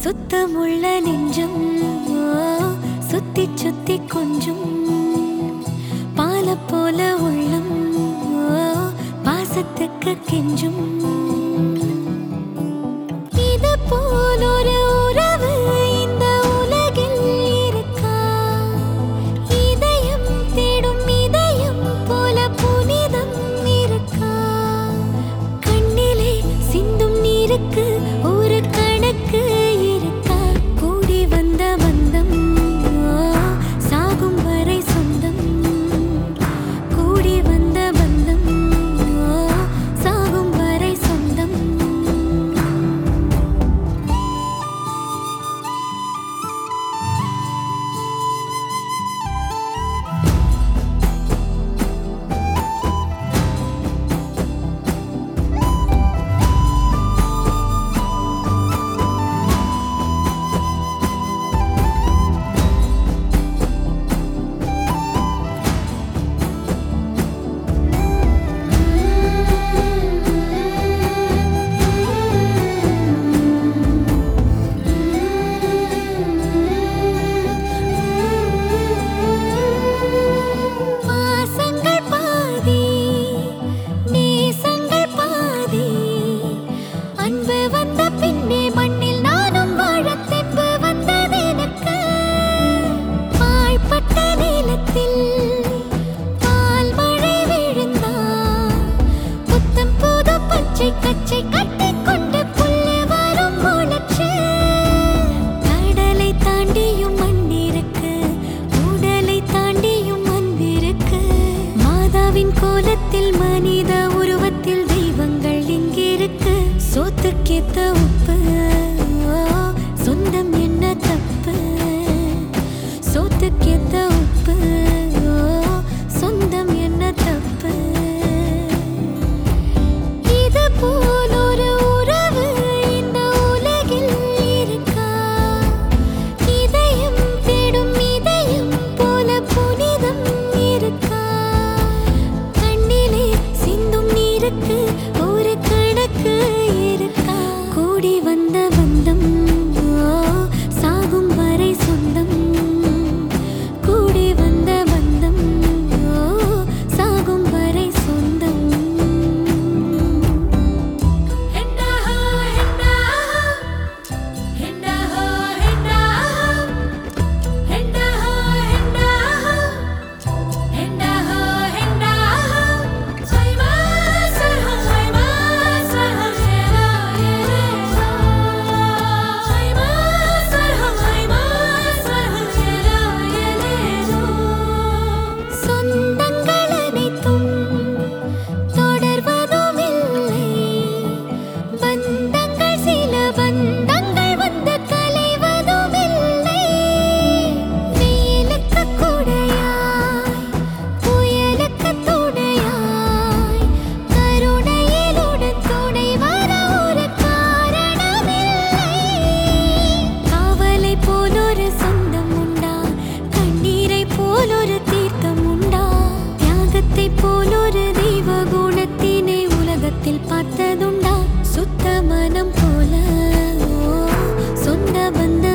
சுத்தமுள்ள நெஞ்சம் ஓ, சுத்தி சுத்தி கொஞ்சம் பால போல உள்ளம் ஓ, பாசத்துக்கு கெஞ்சும் இது போல் ஒரு உறவு இந்த உலகில் இருக்கா இதயம் தேடும் இதயம் போல புனிதம் இருக்கா கண்ணிலே சிந்தும் நீருக்கு ஒரு கணக்கு இருக்கா கூடி வந்த பந்தம் ஓ, சாகும் வரை சொந்தம் கூடி வந்த பந்தம் ஓ, சாகும் வரை சொந்தம் பாசங்கள் பாதி நேசங்கள் பாதி அன்பு வந்த பின்னே மண்ணில் நானும் வாழ தெம்பு வந்தது எனக்கு பாழ்பட்ட நீளத்தில் பால் மழை விழுந்தா புத்தம் புது பச்சை கச்சை கட்டிக்கொண்டு புல்லு வரும் முளைச்சு கடலை தாண்டியும் மண்ணிருக்கு உடலை தாண்டியும் அன்பிருக்கு மாதாவின் கோலத்தில் மனித உருவத்தில் தெய்வங்கள் இங்கிருக்கு சோத்துக்கேத்த உப்பு ஓ, சொந்தம் என்ன தப்பு சோத்துக்கேத்த உப்பு ஓ, சொந்தம் என்ன தப்பு இது போல் ஒரு உறவு இந்த உலகில் இருக்கா இதயம் தேடும் இதயம் போல புனிதம் இருக்கா கண்ணிலே சிந்தும் நீருக்கு ஒரு கணக்கு இருக்கா கூடி வந்த பந்தம் ஓ, சாகும் வரை சொந்தம் கூடி வந்த பந்தம் ஓ, சாகும் வரை சொந்தம் ஹெண்டாஹா ஹெண்டாஹா ஹெண்டாஹா ஹெண்டாஹா ஹெண்டாஹா ஹெண்டாஹா ஹெண்டாஹா ஹெண்டாஹா சைமா சஹா சைமா சஹா ஷேரா யேரேஷா சைமா சஹா சைமா சஹா ஷேரா யேரேஷா சொந்தங்கள் அனைத்தும் தொடர்வதும் இல்லை பந்தங்கள் சில பந்தங்கள் வந்து கலைவதும் இல்லை வெயிலுக்கு கூடையாய் புயலுக்கு துணையாய் கருணையிலுடன் துணை வர ஒரு காரணமில்லை காவலை போல் ஒரு சொந்தம் உண்டா கண்ணீரை போல் ஒரு தீர்த்தம் உண்டா தியாகத்தை போல் ஒரு தெய்வ குணத்தினை உலகத்தில் பார்த்ததுண்டா சுத்த மனம் போல ஓ, சொந்த பந்த